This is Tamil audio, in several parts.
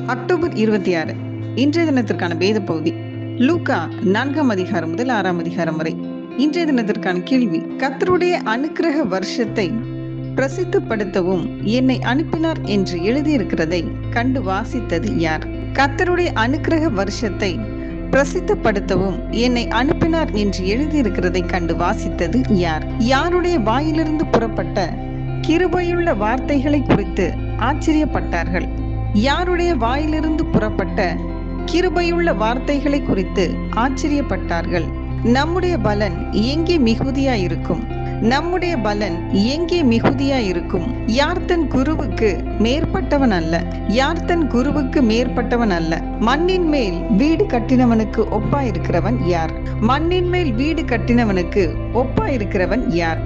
அக்டோபர் இருபத்தி ஆறு இன்றைய தினத்திற்கான வேத பகுதி லூக்கா நான்காம் அதிகாரம் முதல் ஆறாம் அதிகாரம் வரை இன்றைய தினத்திற்கான கேள்வி கத்தருடைய அனுக்கிரக வருஷத்தை பிரசித்தப்படுத்தவும் என்னை அனுப்பினார் என்று எழுதியிருக்கிறதை கண்டு வாசித்தது யார் கத்தருடைய அனுக்கிரக வருஷத்தை பிரசித்தப்படுத்தவும் என்னை அனுப்பினார் என்று எழுதியிருக்கிறதை கண்டு வாசித்தது யார் யாருடைய வாயிலிருந்து புறப்பட்ட கிருபையுள்ள வார்த்தைகளை குறித்து ஆச்சரியப்பட்டார்கள் யாருடைய வாயிலிருந்து புறப்பட்ட கிருபையுள்ள வார்த்தைகளை குறித்து ஆச்சரியப்பட்டார்கள் நம்முடைய பலன் எங்கே மிகுதியா இருக்கும் நம்முடைய பலன் எங்கே மிகுதியா இருக்கும் யார் தன் குருவுக்கு மேற்பட்டவன் அல்ல யார் தன் குருவுக்கு மேற்பட்டவன் அல்ல மண்ணின் மேல் வீடு கட்டினவனுக்கு ஒப்பா இருக்கிறவன் யார் மண்ணின் மேல் வீடு கட்டினவனுக்கு ஒப்பா இருக்கிறவன் யார்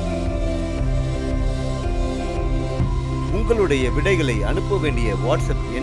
உங்களுடைய விடைகளை அனுப்ப வேண்டிய வாட்ஸ்அப்